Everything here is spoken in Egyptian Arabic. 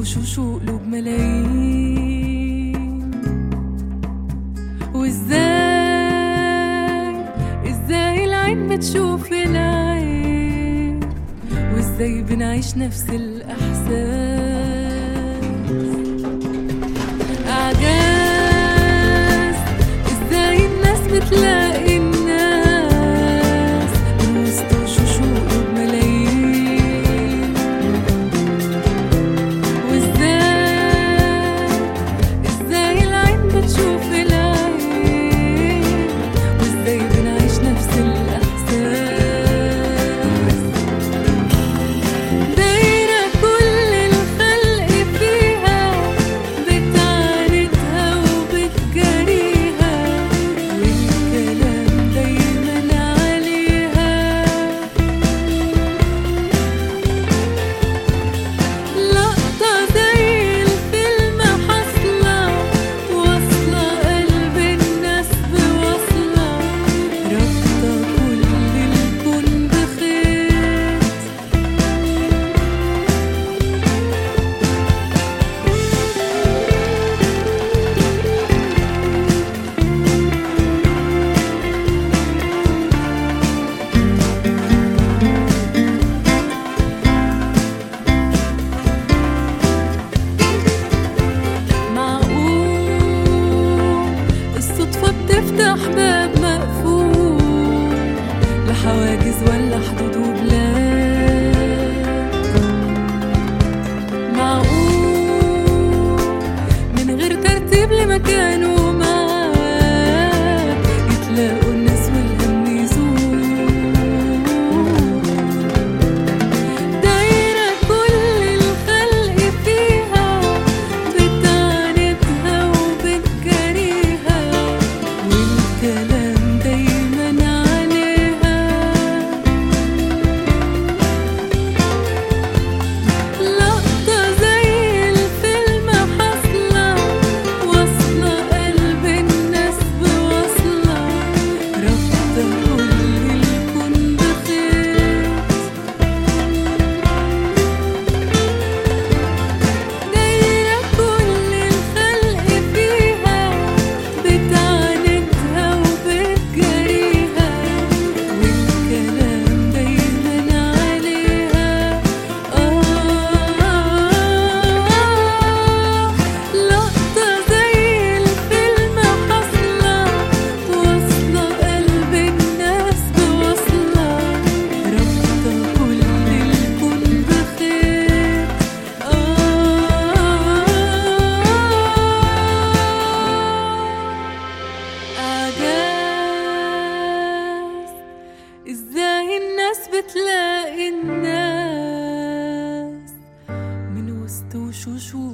وشوش وقلوب ملايين وازاي ازاي العين بتشوف العين وازاي بنعيش نفس الاحساس اعجاز ازاي الناس بتلاقي الناس من وسط وشوش وقلوب ملايين وازاي ازاي العين بتشوف العين وازاي بنعيش نفس الاحساس دايرة كل الخلق فيها بتعاندها وبتجاريها والكلام دايما عليها لقطة زي الفيلم حاصلة واصلة قلب الناس بوصلة رابطة كل الكون بخير معقول الصدفة بتفتح باب مقفول لحواجز ولا حدود وبلاد معقول من غير ترتيب لمكان ومعاد يتلاقوا الناس والهم يزول دايرة كل الخلق فيها بتعاندها وبتجاريها والكلام دايما عليها لقطة زي الفيلم حاصلة واصلة قلب الناس بوصلة رابطة كل الكون بخير دايرة كل الخلق فيها بتعاندها وبتجاريها والكلام دايما عليها آه لقطة زي الفيلم حاصلة واصلة قلب الناس بوصلة رابطة كل الكون بخير أعجاز إزاي الناس بتلاقي الناس من وسط وشوش